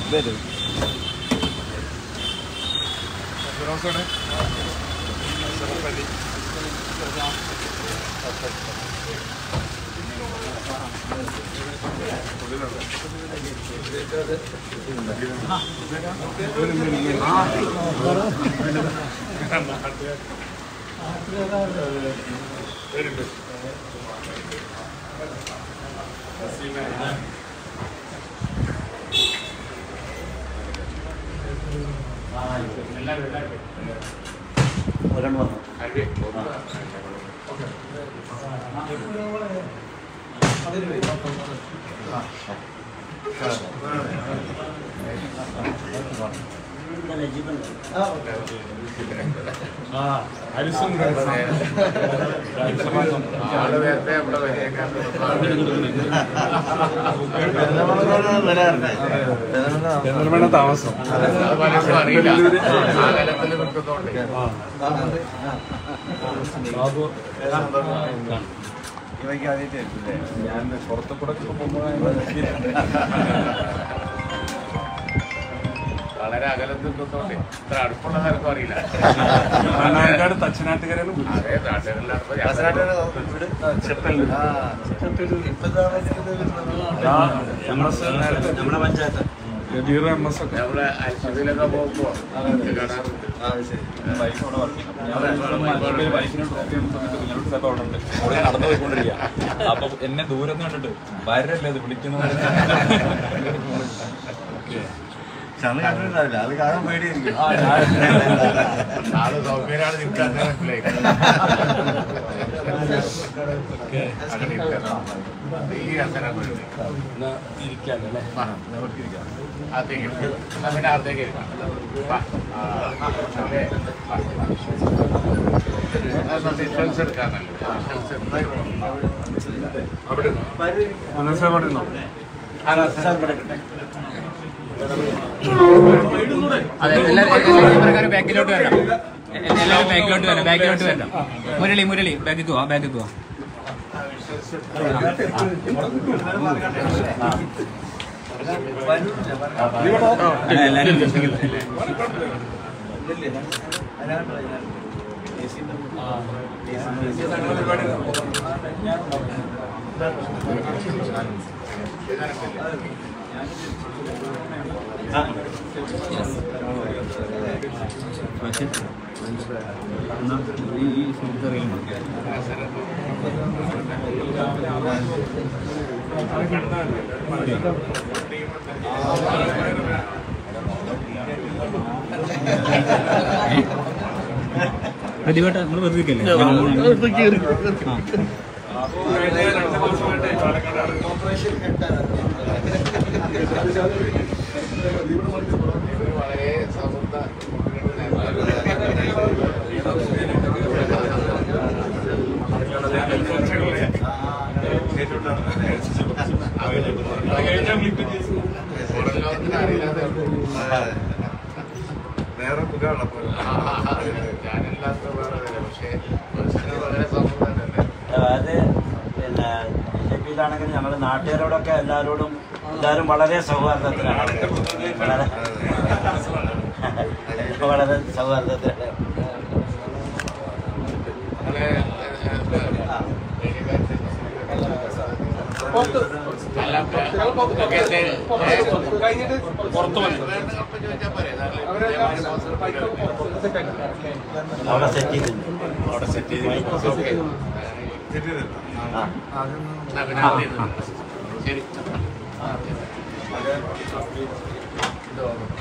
പെരുന്തൽമണ്ണ താമസം ഞാൻ പുറത്തു കൂടെ വളരെ അകലത്തിൽ നിന്നോണ്ട് ഇത്ര അടുപ്പുള്ള നിനക്കും അറിയില്ല മണ്ണാർക്കാട് തച്ചനാട്ടുകരയിലും അതേ നാട്ടുകാരിലാണ് നമ്മുടെ പഞ്ചായത്ത് എം എസ് ഒക്കെ നമ്മളെ അൽസബിലൊക്കെ പോകുമ്പോ കാണാറുണ്ട് ബൈക്കിന് ഡ്രോപ്പ് ചെയ്യുന്ന സമയത്ത് കുഞ്ഞോട്ട് സ്ഥലം അവിടെ ഉണ്ട് അവിടെ നടന്നു പോയിക്കൊണ്ടിരിക്കുക അപ്പൊ എന്നെ ദൂരം നിന്ന് കണ്ടിട്ട് വരല്ലേ അത് വിളിക്കുന്നു അത് കാണാൻ പേടിയായിരിക്കും ആള് സൗകര്യമാണ് നിൽക്കാൻ മനസ്സിലായി അങ്ങനെ ഇരിക്കാം. ഈ അസരം ഇരിക്കാല്ലേ അകത്തേക്ക് ഇരിക്കാം. എന്നാ പിന്നെ അകത്തേക്ക് ഇരിക്കാം. വാ. ആ, അതെ. വാ. അതൊന്ന് distance എടുക്കാന്നല്ലേ. Distance എടുത്താ അവിടെ മനസ്സ അവിടെ നിന്നോ അതെ എല്ലാവരും എല്ലാവരും ബാക്കിലോട്ട് വരണം എല്ലാവരും ബാക്കിലോട്ട് വരണം ബാക്കിലോട്ട് വരണം മുരളി മുരളി ബാക്കിൽ പോവാ ബാക്കിൽ പോവാ എല്ലാവരും ഈ പ്രതിഭട്ട നമ്മൾ വെറുതെ വളരെ സൗഹൃദ പുറം ലോകത്തിന് അറിയില്ലാതെ വേറെ മുഖമുള്ളപ്പോൾ ഞാനില്ലാത്ത വേറെ ഇതല്ല. പക്ഷേ മനുഷ്യന് വളരെ സൗഹൃദമല്ലേ അത് പിന്നെ ബി ജെ പിയിലാണെങ്കിൽ ഞങ്ങൾ നാട്ടുകാരോടൊക്കെ എല്ലാവരോടും എല്ലാവരും വളരെ സൗഹാർദ്ദത്തിലാണ് വളരെ വളരെ സൗഹാർദ്ദത്തിലാണ് നമ്മളെ അല്ല ഒക്കെ പുറത്തു ചോദിച്ചാൽ പോരെ അവിടെ സെറ്റ് ചെയ്തിട്ടുണ്ട് അവിടെ സെറ്റ് ചെയ്ത് ഓക്കെ ആ എന്നാ പിന്നെ അത് ചെയ്ത് ശരി